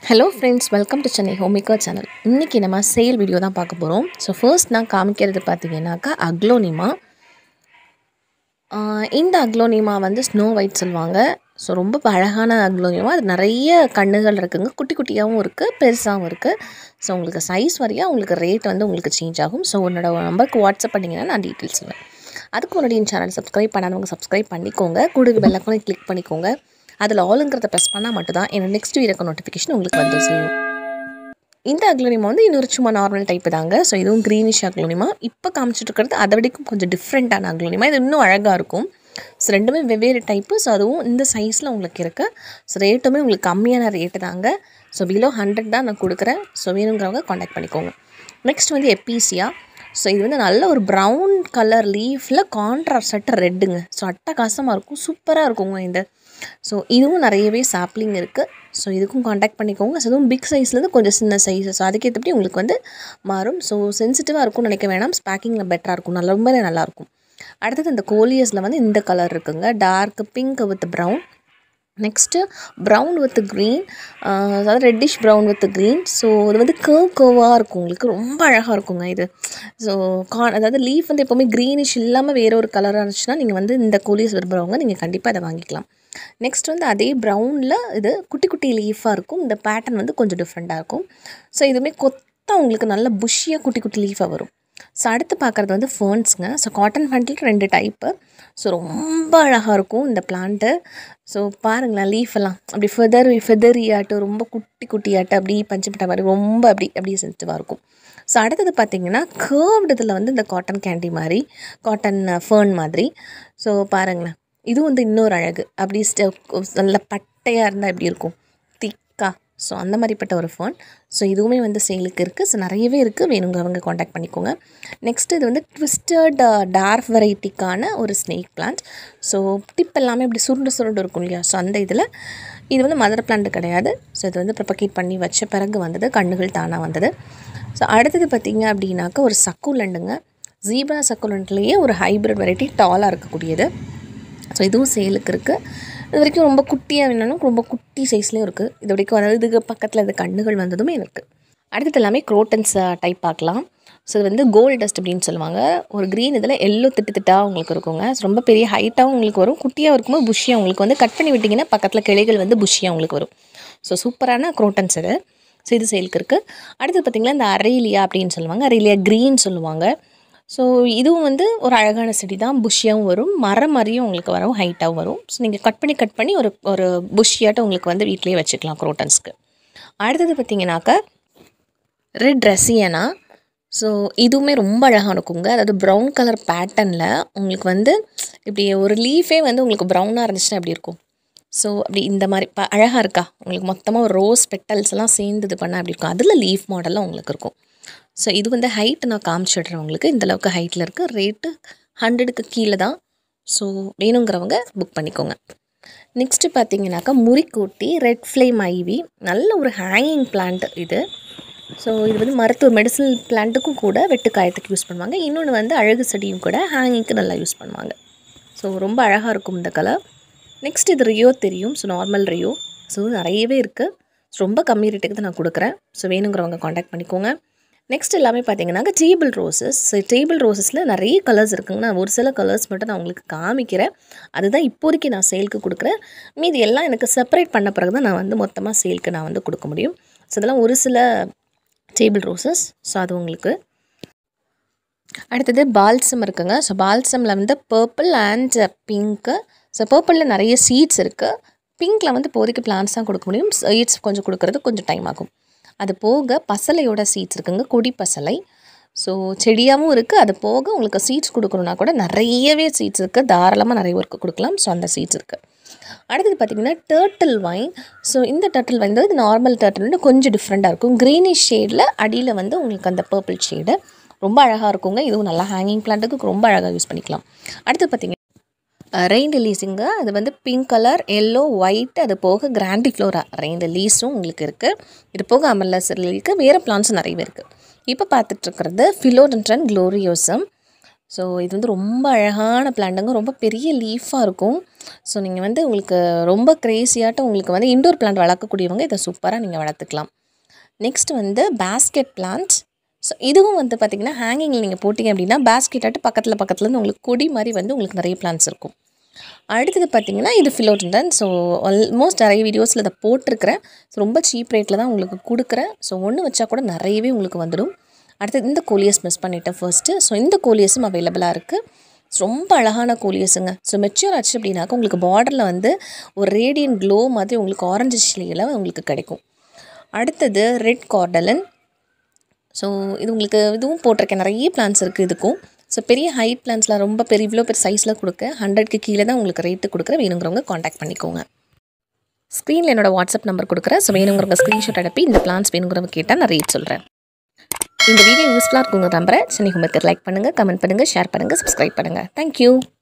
hello friends welcome to Chennai ஹோமிகா channel இன்றைக்கி நம்ம சேல் வீடியோ தான் பார்க்க போகிறோம் ஸோ ஃபர்ஸ்ட் நான் காமிக்கிறது பார்த்தீங்கன்னாக்கா அக்லோனிமா ஆஹ் இந்த அக்லோனிமா வந்து ஸ்னோ ஒயிட் சொல்லுவாங்க ஸோ ரொம்ப அழகான அக்லோனிமா அது நிறைய கண்ணுகள் இருக்குங்க குட்டி குட்டியாகவும் இருக்குது பெருசாகவும் இருக்குது ஸோ உங்களுக்கு சைஸ் வரையாக உங்களுக்கு ரேட் வந்து உங்களுக்கு சேஞ்ச் ஆகும் ஸோ உன்னோட நம்பருக்கு வாட்ஸ்அப் பண்ணிங்கன்னா நான் டீட்டெயில்ஸ் சொல்லுவேன் அதுக்கு முன்னாடி என் சேனல் சப்ஸ்கிரைப் பண்ணாதவங்க சப்ஸ்கிரைப் பண்ணிக்கோங்க கூடுகு பெல்லக்கோனை கிளிக் பண்ணிக்கோங்க அதில் ஆளுங்கிறத ப்ரெஸ் பண்ணால் மட்டும்தான் என்னோட நெக்ஸ்ட் வீடியோக்கு நோட்டிஃபிகேஷன் உங்களுக்கு வந்து செய்யும் இந்த அக்லோனிமா வந்து இன்னொரு சும்மா நார்மல் டைப் தாங்க ஸோ இதுவும் க்ரீனிஷ் அக்லோனிமா இப்போ காமிச்சிட்டு இருக்கிறது அதை விடைக்கும் கொஞ்சம் டிஃப்ரெண்ட்டான அக்லோனிமா இது இன்னும் அழகாக இருக்கும் ஸோ ரெண்டுமே வெவ்வேறு டைப்பு ஸோ அதுவும் இந்த சைஸில் உங்களுக்கு இருக்குது ஸோ ரேட்டுமே உங்களுக்கு கம்மியான ரேட்டு தாங்க ஸோ பிலோ ஹண்ட்ரட் தான் நான் கொடுக்குறேன் ஸோ வேணுங்கிறவங்க காண்டாக்ட் பண்ணிக்கோங்க நெக்ஸ்ட் வந்து எப்பீசியா ஸோ இது வந்து நல்ல ஒரு ப்ரௌன் கலர் லீஃபில் கான்ட்ராஸ்ட் ரெட்டுங்க ஸோ அட்டகாசமாக இருக்கும் சூப்பராக இருக்குங்க இந்த ஸோ இதுவும் நிறையவே சாப்ளிங் இருக்குது ஸோ இதுக்கும் காண்டாக்ட் பண்ணிக்கோங்க ஸோ இதுவும் பிக் சைஸ்லேருந்து கொஞ்சம் சின்ன சைஸ் ஸோ அதுக்கேற்றபடி உங்களுக்கு வந்து மாறும் ஸோ சென்சிட்டிவாக இருக்கும்னு நினைக்க வேணாம் பேக்கிங்கில் பெட்டராக இருக்கும் நல்லா ரொம்பவே நல்லாயிருக்கும் அடுத்தது இந்த கோலியஸில் வந்து இந்த கலர் இருக்குங்க dark pink with brown next brown with green அதாவது reddish brown with green so இது வந்து கர்வ் கர்வாக இருக்கும் உங்களுக்கு ரொம்ப அழகாக இருக்குங்க இது ஸோ கான் அதாவது லீஃப் வந்து எப்போவுமே க்ரீனிஷ் இல்லாமல் வேற ஒரு கலராக இருந்துச்சுன்னா நீங்கள் வந்து இந்த கோலியஸ் விரும்புகிறவங்க நீங்கள் கண்டிப்பாக அதை வாங்கிக்கலாம் நெக்ஸ்ட் வந்து அதே ப்ரௌனில் இது குட்டி குட்டி லீஃபாக இருக்கும் இந்த பேட்டர்ன் வந்து கொஞ்சம் டிஃப்ரெண்ட்டாக இருக்கும் ஸோ இதுவுமே கொத்தா உங்களுக்கு நல்ல புஷ்ஷியாக குட்டி குட்டி லீஃபாக வரும் ஸோ அடுத்து பார்க்குறது வந்து ஃபேர்ன்ஸுங்க ஸோ காட்டன் ஃபேண்டில் ரெண்டு டைப்பு ஸோ ரொம்ப அழகாக இருக்கும் இந்த பிளான்ட்டு ஸோ பாருங்களேன் லீஃப் எல்லாம் அப்படி ஃபெதர் ஃபெதரியாட்டு ரொம்ப குட்டி குட்டியாட்டு அப்படி பஞ்சமிட்ட மாதிரி ரொம்ப அப்படி அப்படியே சென்சிட்டிவாக இருக்கும் ஸோ அடுத்தது பார்த்தீங்கன்னா கேர்வ்டு இதில் வந்து இந்த காட்டன் கேண்டி மாதிரி காட்டன் ஃபேர்ன் மாதிரி ஸோ பாருங்களேன் இது வந்து இன்னொரு அழகு அப்படி ஸ்டெ- நல்ல பட்டையாக இருந்தால் எப்படி இருக்கும் திக்காக ஸோ அந்த மாதிரிப்பட்ட ஒரு ஃபோன் ஸோ இதுவுமே வந்து சேலுக்கு இருக்குது ஸோ நிறையவே இருக்குது வேணுங்கிறவங்க காண்டாக்ட் பண்ணிக்கோங்க நெக்ஸ்ட் இது வந்து ட்விஸ்டட் டார்க் வெரைட்டிக்கான ஒரு ஸ்னேக் பிளான்ட் ஸோ டிப் எல்லாமே இப்படி சுருண்டு சுருண்டு இருக்கும் இல்லையா ஸோ அந்த இதில் இது வந்து மதர் பிளான்ட் கிடையாது ஸோ இது வந்து ப்ரொபகேட் பண்ணி வச்ச பிறகு வந்தது கண்ணுகள் தானாக வந்தது ஸோ அடுத்தது பார்த்தீங்க அப்படின்னாக்கா ஒரு சக்குலண்டுங்க ஜீப்ரா சக்குலண்ட்லேயே ஒரு ஹைப்ரிட் வெரைட்டி டாலாக இருக்கக்கூடியது ஸோ இதுவும் சேலுக்கு இருக்குது இது வரைக்கும் ரொம்ப குட்டியாக வேணாலும் ரொம்ப குட்டி சைஸ்லேயும் இருக்குது இது வரைக்கும் அதாவது இதுக்கு பக்கத்தில் இது கண்ணுகள் வந்ததுமே இருக்குது அடுத்தது எல்லாமே குரோட்டன்ஸ் டைப் பார்க்கலாம் ஸோ இது வந்து கோல்ட் டஸ்ட் அப்படின்னு சொல்லுவாங்க ஒரு க்ரீன் இதில் எல்லோ திட்டு திட்டாக உங்களுக்கு இருக்குங்க So, ரொம்ப பெரிய ஹைட்டாகவும் உங்களுக்கு வரும் குட்டியாக இருக்கும்போது புஷ்ஷியாக உங்களுக்கு வந்து கட் பண்ணி விட்டிங்கன்னா பக்கத்தில் கிளைகள் வந்து புஷ்ஷியாக உங்களுக்கு வரும் ஸோ சூப்பரான குரோட்டன்ஸ் இது ஸோ இது சேலுக்கு இருக்குது அடுத்து பார்த்திங்கன்னா இந்த அரேலியா அப்படின்னு சொல்லுவாங்க அரேலியா க்ரீன் சொல்லுவாங்க ஸோ இதுவும் வந்து ஒரு அழகான செடி தான் புஷ்ஷியாகவும் வரும் மரம் மாதிரியும் உங்களுக்கு வரும் ஹைட்டாகவும் வரும் ஸோ நீங்கள் கட் பண்ணி கட் பண்ணி ஒரு ஒரு புஷ்ஷியாட்டம் உங்களுக்கு வந்து வீட்டிலேயே வச்சுக்கலாம் குரோட்டன்ஸ்க்கு அடுத்தது பார்த்தீங்கன்னாக்கா ரெட் ரசியனா ஸோ இதுவுமே ரொம்ப அழகாக இருக்குங்க அதாவது ப்ரௌன் கலர் பேட்டர்னில் உங்களுக்கு வந்து இப்படி ஒரு லீஃபே வந்து உங்களுக்கு ப்ரௌனாக இருந்துச்சுன்னா எப்படி இருக்கும் ஸோ அப்படி இந்த மாதிரி ப அழகாக இருக்கா உங்களுக்கு மொத்தமாக ஒரு ரோஸ் பெட்டல்ஸ் எல்லாம் சேர்ந்து இது பண்ணால் அப்படி இருக்கும் அதில் லீஃப் மாடலில் உங்களுக்கு இருக்கும் ஸோ இது வந்து ஹைட் நான் காமிச்சிடுறேன் உங்களுக்கு இந்த அளவுக்கு ஹைட்டில் இருக்குது ரேட்டு ஹண்ட்ரடுக்கு கீழே தான் ஸோ வேணுங்கிறவங்க புக் பண்ணிக்கோங்க நெக்ஸ்ட்டு பார்த்தீங்கன்னாக்கா முறிக்கூட்டி ரெட் ஃப்ளேம் ஐவி நல்ல ஒரு ஹேங்கிங் பிளான்ட் இது ஸோ இது வந்து மருத்துவ மெடிசனல் பிளான்ட்டுக்கும் கூட வெட்டு காயத்துக்கு யூஸ் பண்ணுவாங்க இன்னொன்று வந்து அழகு செடியும் கூட ஹேங்கிங்க்கு நல்லா யூஸ் பண்ணுவாங்க ஸோ ரொம்ப அழகாக இருக்கும் இந்த கலர் நெக்ஸ்ட் இது ரியோ தெரியும் ஸோ நார்மல் ரியோ ஸோ நிறையவே இருக்குது ரொம்ப கம்மி ரேட்டுக்கு தான் நான் கொடுக்குறேன் ஸோ வேணுங்கிறவங்க காண்டாக்ட் பண்ணிக்கோங்க நெக்ஸ்ட் எல்லாமே பார்த்தீங்கன்னாக்க டேபிள் ரோசஸ் ஸோ டேபிள் ரோசஸில் நிறைய கலர்ஸ் இருக்குங்க நான் ஒரு சில கலர்ஸ் மட்டும் நான் உங்களுக்கு காமிக்கிறேன் அதுதான் இப்போதைக்கு நான் சேலுக்கு கொடுக்குறேன் மீதி எல்லாம் எனக்கு செப்பரேட் பண்ண பிறகு தான் நான் வந்து மொத்தமாக சேலுக்கு நான் வந்து கொடுக்க முடியும் ஸோ இதெல்லாம் ஒரு சில டேபிள் ரோசஸ் ஸோ அது உங்களுக்கு அடுத்தது பால்சம் இருக்குங்க ஸோ பால்சமில் வந்து பர்பிள் அண்ட் பிங்க்கு ஸோ பர்பிளில் நிறைய சீட்ஸ் இருக்குது பிங்க்கில் வந்து இப்போதைக்கு பிளான்ஸ் தான் கொடுக்க முடியும் சீட்ஸ் கொஞ்சம் கொடுக்கறது கொஞ்சம் டைம் ஆகும் அது போக பசலையோட சீட்ஸ் இருக்குங்க கொடி பசலை ஸோ செடியாகவும் இருக்குது அது போக உங்களுக்கு சீட்ஸ் கொடுக்கணுன்னா கூட நிறையவே சீட்ஸ் இருக்குது தாராளமாக நிறைய ஒர்க்கு கொடுக்கலாம் ஸோ அந்த சீட்ஸ் இருக்குது அடுத்தது பார்த்திங்கன்னா டேர்ட்டில் வைன் ஸோ இந்த டர்ட்டில் வைன் வந்து நார்மல் டர்ட்டில் கொஞ்சம் டிஃப்ரெண்ட்டாக இருக்கும் க்ரீனிஷ் ஷேடில் அடியில் வந்து உங்களுக்கு அந்த பர்பிள் ஷேடு ரொம்ப அழகாக இருக்குங்க இதுவும் நல்லா ஹேங்கிங் பிளான்ட்டுக்கு ரொம்ப அழகாக யூஸ் பண்ணிக்கலாம் அடுத்து பார்த்திங்கன்னா ரெயின் ரிலீஸுங்க அது வந்து பிங்க் கலர் எல்லோ ஒயிட் அது போக கிராண்டி ஃப்ளோரா ரெயின் ரிலீஸும் உங்களுக்கு இருக்குது இது போக அமல்லஸ் இருக்குது வேறு பிளான்ஸும் நிறையவே இருக்குது இப்போ பார்த்துட்ருக்கிறது ஃபிலோடென்ட்ரன் க்ளோரியோசம் ஸோ இது வந்து ரொம்ப அழகான பிளான்ட்டுங்க ரொம்ப பெரிய லீஃபாக இருக்கும் ஸோ நீங்கள் வந்து உங்களுக்கு ரொம்ப க்ரேஸியாட்டம் உங்களுக்கு வந்து இண்டோர் பிளான்ட் வளர்க்கக்கூடியவங்க இதை சூப்பராக நீங்கள் வளர்த்துக்கலாம் நெக்ஸ்ட் வந்து பேஸ்கெட் பிளான்ட் ஸோ இதுவும் வந்து பார்த்திங்கன்னா ஹேங்கிங்கில் நீங்கள் போட்டிங்க அப்படின்னா பேஸ்கெட் ஆட்டு பக்கத்தில் பக்கத்தில் இருந்து உங்களுக்கு கொடி மாதிரி வந்து உங்களுக்கு நிறைய பிளான்ட்ஸ் இருக்கும் அடுத்தது பார்த்திங்கன்னா இது ஃபிலோடெண்டன் ஸோ ஆல்மோஸ்ட் நிறைய வீடியோஸில் இதை போட்டிருக்கிறேன் ஸோ ரொம்ப சீப் ரேட்டில் தான் உங்களுக்கு கொடுக்குறேன் ஸோ ஒன்று வச்சா கூட நிறையவே உங்களுக்கு வந்துடும் அடுத்தது இந்த கோலியஸ் மிஸ் பண்ணிட்டேன் ஃபர்ஸ்ட்டு ஸோ இந்த கோலியஸும் அவைலபிளாக இருக்குது ரொம்ப அழகான கோலியஸுங்க ஸோ மெச்சூர் ஆச்சு அப்படின்னாக்கா உங்களுக்கு பார்டரில் வந்து ஒரு ரேடியன் க்ளோ மாதிரி உங்களுக்கு ஆரஞ்சு சிலையில் உங்களுக்கு கிடைக்கும் அடுத்தது ரெட் கார்டலன் ஸோ இது உங்களுக்கு இதுவும் போட்டிருக்கேன் நிறைய பிளான்ஸ் இருக்குது இதுக்கும் ஸோ பெரிய ஹைட் பிளான்ஸ்லாம் ரொம்ப பெரிய இவ்வளோ பெரிய சைஸில் கொடுக்க ஹண்ட்ரட்க்கு கீழே தான் உங்களுக்கு ரேட்டு கொடுக்குற வேணுங்கிறவங்க காண்டாக்ட் பண்ணிக்கோங்க ஸ்க்ரீனில் என்னோட வாட்ஸ்அப் நம்பர் கொடுக்குறேன் ஸோ வேணுங்கிறவங்க ஸ்க்ரீன்ஷாட் அனுப்பி இந்த பிளான்ஸ் வேணுங்கிறவங்க கேட்டால் நான் ரேட் சொல்கிறேன் இந்த வீடியோ யூஸ்ஃபுல்லாக இருக்குங்க நம்புறேன் சென்னை ஹோம்ஒர்க்கர் லைக் பண்ணுங்கள் கமெண்ட் பண்ணுங்கள் ஷேர் பண்ணுங்கள் சப்ஸ்கிரைப் பண்ணுங்கள் தேங்க்யூ